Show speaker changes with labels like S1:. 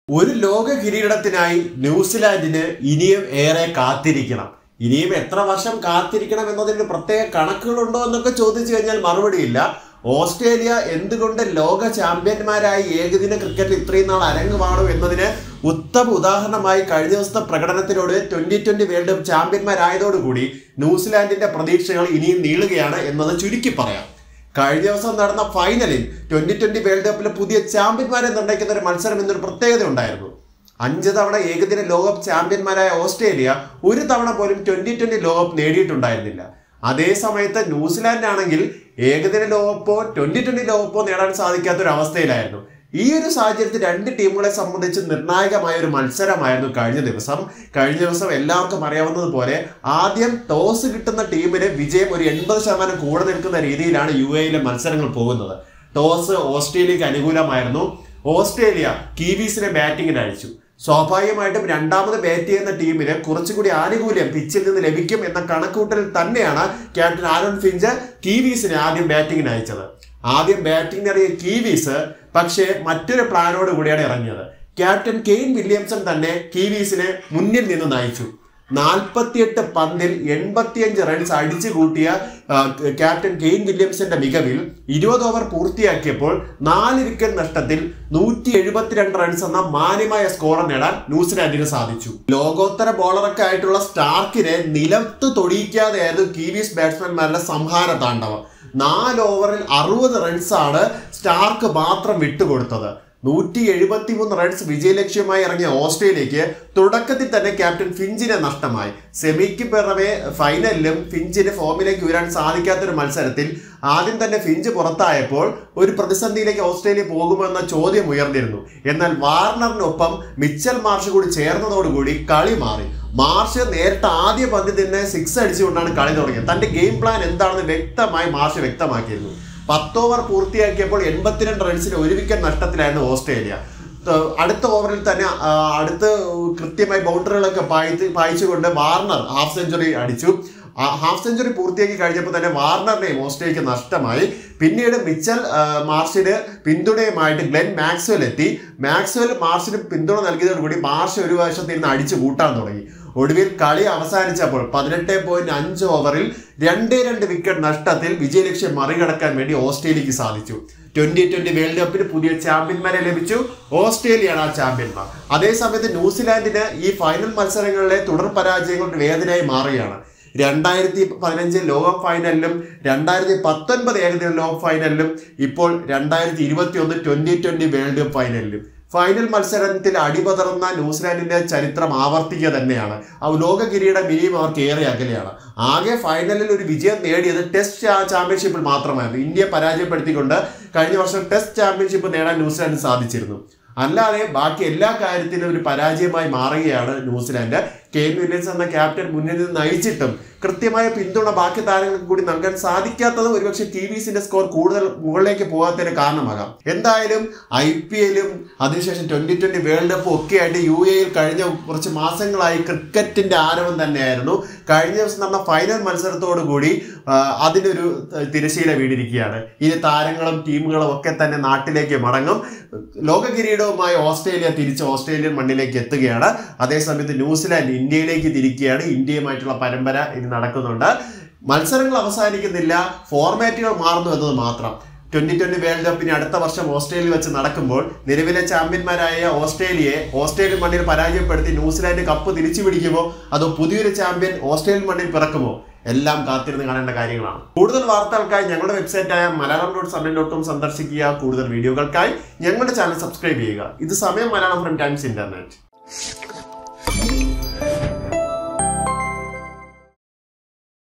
S1: ഒരു ലോക കിരീടത്തിനായി ന്യൂസിലാൻഡിന് ഇനിയും ഏറെ കാത്തിരിക്കണം ഇനിയും എത്ര വർഷം കാത്തിരിക്കണം എന്നതിന് പ്രത്യേക കണക്കുകളുണ്ടോ എന്നൊക്കെ ചോദിച്ചു കഴിഞ്ഞാൽ മറുപടിയില്ല ഓസ്ട്രേലിയ എന്തുകൊണ്ട് ലോക ചാമ്പ്യന്മാരായി ഏകദിന ക്രിക്കറ്റിൽ ഇത്രയും നാൾ അരങ്ങുവാണു എന്നതിന് ഉത്തമ ഉദാഹരണമായി കഴിഞ്ഞ ദിവസത്തെ പ്രകടനത്തിലൂടെ ട്വന്റി ട്വന്റി വേൾഡ് കപ്പ് ചാമ്പ്യന്മാരായതോടുകൂടി ന്യൂസിലാൻഡിന്റെ പ്രതീക്ഷകൾ ഇനിയും നീളുകയാണ് എന്നത് ചുരുക്കി പറയാം കഴിഞ്ഞ ദിവസം നടന്ന ഫൈനലിൽ ട്വന്റി ട്വന്റി വേൾഡ് കപ്പിൽ പുതിയ ചാമ്പ്യന്മാരെ നിർണ്ണയിക്കുന്ന ഒരു മത്സരം എന്നൊരു പ്രത്യേകത ഉണ്ടായിരുന്നു അഞ്ച് തവണ ഏകദിന ലോകകപ്പ് ചാമ്പ്യന്മാരായ ഓസ്ട്രേലിയ ഒരു തവണ പോലും ട്വന്റി ട്വന്റി ലോകകപ്പ് നേടിയിട്ടുണ്ടായിരുന്നില്ല അതേ സമയത്ത് ന്യൂസിലാൻഡ് ആണെങ്കിൽ ഏകദിന ലോകകപ്പോ ട്വന്റി ട്വന്റി ലോകകപ്പോ നേടാൻ സാധിക്കാത്ത ഒരു അവസ്ഥയിലായിരുന്നു ഈ ഒരു സാഹചര്യത്തിൽ രണ്ട് ടീമുകളെ സംബന്ധിച്ച് നിർണായകമായ ഒരു മത്സരമായിരുന്നു കഴിഞ്ഞ ദിവസം കഴിഞ്ഞ ദിവസം എല്ലാവർക്കും അറിയാവുന്നതുപോലെ ആദ്യം ടോസ് കിട്ടുന്ന ടീമിന് വിജയം ഒരു എൺപത് ശതമാനം കൂടെ നിൽക്കുന്ന രീതിയിലാണ് യു എയിലെ മത്സരങ്ങൾ പോകുന്നത് ടോസ് ഓസ്ട്രേലിയക്ക് അനുകൂലമായിരുന്നു ഓസ്ട്രേലിയ കീവീസിനെ ബാറ്റിങ്ങിന് അയച്ചു സ്വാഭാവികമായിട്ടും രണ്ടാമത് ബാറ്റ് ചെയ്യുന്ന ടീമിന് കുറച്ചുകൂടി ആനുകൂല്യം പിച്ചിൽ നിന്ന് ലഭിക്കും എന്ന കണക്കൂട്ടലിൽ തന്നെയാണ് ക്യാപ്റ്റൻ ആരോൺ ഫിഞ്ച് കീവീസിനെ ആദ്യം ബാറ്റിങ്ങിന് അയച്ചത് ആദ്യം ബാറ്റിംഗിന് ഇറങ്ങിയ കീവീസ് പക്ഷേ മറ്റൊരു പ്ലാനോട് കൂടിയാണ് ഇറങ്ങിയത് ക്യാപ്റ്റൻ കെയ്ൻ വില്യംസൺ തന്നെ കീവീസിനെ മുന്നിൽ നിന്ന് നയിച്ചു നാൽപ്പത്തിയെട്ട് പന്തിൽ എൺപത്തിയഞ്ച് റൺസ് അടിച്ചു കൂട്ടിയ ആ, ക്യാപ്റ്റൻ കെയ്ൻ വില്യംസന്റെ മികവിൽ ഇരുപത് ഓവർ പൂർത്തിയാക്കിയപ്പോൾ നാല് വിക്കറ്റ് നഷ്ടത്തിൽ നൂറ്റി എഴുപത്തിരണ്ട് റൺസ് എന്ന മാന്യമായ സ്കോർ നേടാൻ ന്യൂസിലാൻഡിന് സാധിച്ചു ലോകോത്തര ബോളറൊക്കെ ആയിട്ടുള്ള സ്റ്റാർക്കിനെ നിലത്ത് തൊടിയിക്കാതെയായിരുന്നു കീവീസ് ബാറ്റ്സ്മാൻമാരുടെ സംഹാര താണ്ഡവം നാല് ഓവറിൽ അറുപത് റൺസാണ് സ്റ്റാർക്ക് മാത്രം വിട്ടുകൊടുത്തത് നൂറ്റി എഴുപത്തി മൂന്ന് റൺസ് വിജയലക്ഷ്യമായി ഇറങ്ങിയ ഓസ്ട്രേലിയക്ക് തുടക്കത്തിൽ തന്നെ ക്യാപ്റ്റൻ ഫിഞ്ചിനെ നഷ്ടമായി സെമിക്ക് പിറമെ ഫൈനലിലും ഫിഞ്ചിന് ഫോമിലേക്ക് ഉയരാൻ സാധിക്കാത്തൊരു മത്സരത്തിൽ ആദ്യം തന്നെ ഫിഞ്ച് പുറത്തായപ്പോൾ ഒരു പ്രതിസന്ധിയിലേക്ക് ഓസ്ട്രേലിയ പോകുമെന്ന ചോദ്യം ഉയർന്നിരുന്നു എന്നാൽ വാർണറിനൊപ്പം മിച്ചൽ മാർഷ് കൂടി ചേർന്നതോടുകൂടി കളി മാറി മാർഷ് നേരിട്ട് ആദ്യ പന്തിൽ തന്നെ സിക്സ് അടിച്ചുകൊണ്ടാണ് കളി തുടങ്ങിയത് തന്റെ ഗെയിം പ്ലാൻ എന്താണെന്ന് വ്യക്തമായി മാർഷ് വ്യക്തമാക്കിയിരുന്നു പത്ത് ഓവർ പൂർത്തിയാക്കിയപ്പോൾ എൺപത്തിരണ്ട് റൺസിന് ഒരു വിക്കറ്റ് നഷ്ടത്തിലായിരുന്നു ഓസ്ട്രേലിയ ത- അടുത്ത ഓവറിൽ തന്നെ ആ, അടുത്ത് കൃത്യമായി ബൗണ്ടറികളൊക്കെ പായിച്ച് പായിച്ചുകൊണ്ട് വാർണർ ഹാഫ് സെഞ്ചുറി അടിച്ചു ആ ഹാഫ് സെഞ്ചുറി പൂർത്തിയാക്കി കഴിഞ്ഞപ്പോൾ തന്നെ വാർണറിനെയും ഓസ്ട്രേലിയക്ക് നഷ്ടമായി പിന്നീട് മിച്ചൽ ആ, മാർഷിന് പിന്തുണയുമായിട്ട് ഗ്ലെൻ മാക്സ്വൽ എത്തി മാക്സ്വൽ മാർഷിന് പിന്തുണ നൽകിയതോടുകൂടി മാർഷ് ഒരു വശത്ത് ഇരുന്ന് അടിച്ചു കൂട്ടാൻ തുടങ്ങി ഒടുവിൽ കളി അവസാനിച്ചപ്പോൾ പതിനെട്ട് പോയിന്റ് അഞ്ച് ഓവറിൽ രണ്ടേ രണ്ട് വിക്കറ്റ് നഷ്ടത്തിൽ വിജയലക്ഷ്യം മറികടക്കാൻ വേണ്ടി ഓസ്ട്രേലിയക്ക് സാധിച്ചു ട്വന്റി ട്വന്റി വേൾഡ് കപ്പിന് പുതിയ ചാമ്പ്യന്മാരെ ലഭിച്ചു ഓസ്ട്രേലിയയാണ് ആ ചാമ്പ്യന്മാർ അതേസമയത്ത് ന്യൂസിലാൻഡിന് ഈ ഫൈനൽ മത്സരങ്ങളിലെ തുടർ പരാജയങ്ങളുടെ വേദനയായി മാറുകയാണ് രണ്ടായിരത്തി പതിനഞ്ച് ലോകകപ്പ് ഫൈനലിലും രണ്ടായിരത്തി പത്തൊൻപത് ഏകദിന ലോകകപ്പ് ഫൈനലിലും ഇപ്പോൾ രണ്ടായിരത്തി ഇരുപത്തി ഒന്ന് ട്വന്റി ട്വന്റി വേൾഡ് കപ്പ് ഫൈനലിലും ഫൈനൽ മത്സരത്തിൽ അടിപതറുന്ന ന്യൂസിലാൻഡിന്റെ ചരിത്രം ആവർത്തിക്കുക തന്നെയാണ് ആ ലോക കിരീടം ഇനിയും അവർക്ക് ഏറെ അകലെയാണ് ആകെ ഫൈനലിൽ ഒരു വിജയം നേടിയത് ടെസ്റ്റ് ചാ- ചാമ്പ്യൻഷിപ്പിൽ മാത്രമായിരുന്നു ഇന്ത്യയെ പരാജയപ്പെടുത്തിക്കൊണ്ട് കഴിഞ്ഞ വർഷം ടെസ്റ്റ് ചാമ്പ്യൻഷിപ്പ് നേടാൻ ന്യൂസിലാൻഡ് സാധിച്ചിരുന്നു അല്ലാതെ ബാക്കി എല്ലാ കാര്യത്തിലും ഒരു പരാജയമായി മാറുകയാണ് ന്യൂസിലാൻഡ് കെയിൻ വില്യംസ് എന്ന ക്യാപ്റ്റൻ മുന്നിൽ നിന്ന് നയിച്ചിട്ടും കൃത്യമായ പിന്തുണ ബാക്കി താരങ്ങൾക്ക് കൂടി നൽകാൻ സാധിക്കാത്തത് ഒരുപക്ഷെ ടി വിസിന്റെ സ്കോർ കൂടുതൽ മുകളിലേക്ക് പോകാത്തതിന് കാരണമാകാം എന്തായാലും ഐ പി എല്ലും അതിനുശേഷം ട്വന്റി ട്വന്റി വേൾഡ് കപ്പും ഒക്കെ ആയിട്ട് യു എയിൽ കഴിഞ്ഞ കുറച്ച് മാസങ്ങളായി ക്രിക്കറ്റിന്റെ ആരവം തന്നെയായിരുന്നു കഴിഞ്ഞ ദിവസം നടന്ന ഫൈനൽ മത്സരത്തോടു കൂടി ആ, അതിനൊരു തിരശീല വീടിരിക്കുകയാണ് ഇനി താരങ്ങളും ടീമുകളും ഒക്കെ തന്നെ നാട്ടിലേക്ക് മടങ്ങും ലോക കിരീടവുമായി ഓസ്ട്രേലിയ തിരിച്ച് ഓസ്ട്രേലിയൻ മണ്ണിലേക്ക് എത്തുകയാണ് അതേസമയത്ത് ന്യൂസിലാൻഡ് ഇന്ത്യയിലേക്ക് തിരിക്കുകയാണ് ഇന്ത്യയുമായിട്ടുള്ള പരമ്പര ഇനി നടക്കുന്നുണ്ട് മത്സരങ്ങൾ അവസാനിക്കുന്നില്ല ഫോർമാറ്റുകൾ മാറുന്നു എന്നത് മാത്രം ട്വന്റി ട്വന്റി വേൾഡ് കപ്പിന് അടുത്ത വർഷം ഓസ്ട്രേലിയ വെച്ച് നടക്കുമ്പോൾ നിലവിലെ ചാമ്പ്യന്മാരായ ഓസ്ട്രേലിയയെ ഓസ്ട്രേലിയൻ മണ്ണിൽ പരാജയപ്പെടുത്തി ന്യൂസിലാൻഡ് കപ്പ് തിരിച്ചു പിടിക്കുമോ അതോ പുതിയൊരു ചാമ്പ്യൻ ഓസ്ട്രേലിയൻ മണ്ണിൽ പിറക്കുമോ എല്ലാം കാത്തിരുന്ന് കാണേണ്ട കാര്യങ്ങളാണ് കൂടുതൽ വാർത്തകൾക്കായി ഞങ്ങളുടെ വെബ്സൈറ്റായ Malayalam dot Samayam dot com സന്ദർശിക്കുക കൂടുതൽ വീഡിയോകൾക്കായി ഞങ്ങളുടെ ചാനൽ സബ്സ്ക്രൈബ് ചെയ്യുക ഇത് സമയം മലയാളം ഫ്രം ടൈംസ് ഇന്റർനെറ്റ്